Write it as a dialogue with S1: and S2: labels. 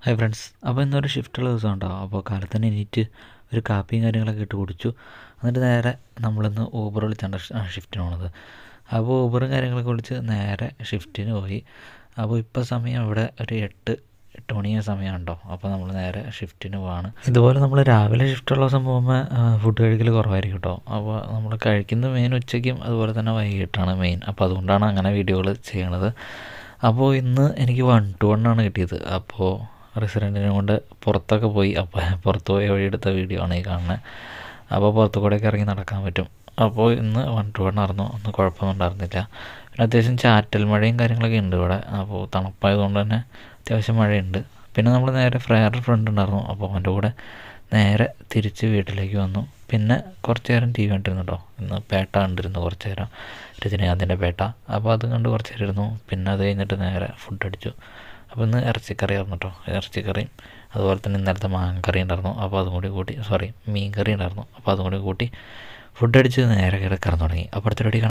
S1: hi friends അപ്പോൾ ഇന്നൊരു ഷിഫ്റ്റുള്ള ദിവസം ഉണ്ടാവും അപ്പോൾ കാലത്ത് തന്നെ എണീറ്റ് ഒരു കാപ്പിയും കാര്യങ്ങളൊക്കെ ഇട്ട് കുടിച്ചു എന്നിട്ട് നേരെ നമ്മളിന്ന് ഊബർ വിളിച്ചാണ് ഷിഫ്റ്റിന് പോണത് അപ്പോൾ ഊബറും കാര്യങ്ങളൊക്കെ വിളിച്ച് നേരെ ഷിഫ്റ്റിന് പോയി അപ്പോൾ ഇപ്പോൾ സമയം ഇവിടെ ഒരു എട്ട് എട്ട് മണി സമയമുണ്ടോ അപ്പോൾ നമ്മൾ നേരെ ഷിഫ്റ്റിന് പോവാണ് ഇതുപോലെ നമ്മൾ രാവിലെ ഷിഫ്റ്റുള്ള ദിവസം പോകുമ്പോൾ ഫുഡ് കഴിക്കൽ കുറവായിരിക്കും കേട്ടോ അപ്പോൾ നമ്മൾ കഴിക്കുന്നത് മെയിൻ ഉച്ചയ്ക്കും അതുപോലെ തന്നെ വൈകിട്ടാണ് മെയിൻ അപ്പോൾ അതുകൊണ്ടാണ് അങ്ങനെ വീഡിയോകൾ ചെയ്യണത് അപ്പോൾ ഇന്ന് എനിക്ക് വൺ ടു വൺ ആണ് കിട്ടിയത് അപ്പോൾ റെസിഡൻറ്റിനെ കൊണ്ട് പുറത്തൊക്കെ പോയി അപ്പോൾ പുറത്ത് പോയ വഴി എടുത്ത വീഡിയോ ആണ് ഈ കാണുന്നത് അപ്പോൾ പുറത്തു കൂടെയൊക്കെ ഇറങ്ങി നടക്കാൻ പറ്റും അപ്പോൾ ഇന്ന് വൺ ടു വൺ ആയിരുന്നു ഒന്നും കുഴപ്പമൊന്നും ഉണ്ടായിരുന്നില്ല പിന്നെ അത്യാവശ്യം ചാറ്റൽ മഴയും കാര്യങ്ങളൊക്കെ ഉണ്ട് ഇവിടെ അപ്പോൾ തണുപ്പായതുകൊണ്ട് തന്നെ അത്യാവശ്യം മഴയുണ്ട് പിന്നെ നമ്മൾ നേരെ വേറെ ഫ്രണ്ട് ഉണ്ടായിരുന്നു അപ്പോൾ അവൻ്റെ കൂടെ നേരെ തിരിച്ച് വീട്ടിലേക്ക് വന്നു പിന്നെ കുറച്ച് നേരം ടി വി കണ്ടിരുന്നു കേട്ടോ ഇന്ന് പേട്ട കണ്ടിരുന്നു കുറച്ച് നേരം രജനീകാന്തിൻ്റെ പേട്ട അപ്പോൾ അത് കണ്ട് കുറച്ച് നേരം ഇരുന്നു പിന്നെ അത് കഴിഞ്ഞിട്ട് നേരെ ഫുഡ് അടിച്ചു അപ്പോൾ ഇന്ന് ഇറച്ചിക്കറി ആയിരുന്നു കേട്ടോ ഇറച്ചിക്കറിയും അതുപോലെ തന്നെ ഇന്നലത്തെ മാങ്ങക്കറി ഉണ്ടായിരുന്നു അപ്പോൾ അതും കൂടി കൂട്ടി സോറി മീൻ കറി ഉണ്ടായിരുന്നു അപ്പോൾ അതും കൂടി കൂട്ടി ഫുഡ് അടിച്ച് നേരെ കിടക്കാൻ തുടങ്ങി അപ്പോൾ അടുത്ത റെഡി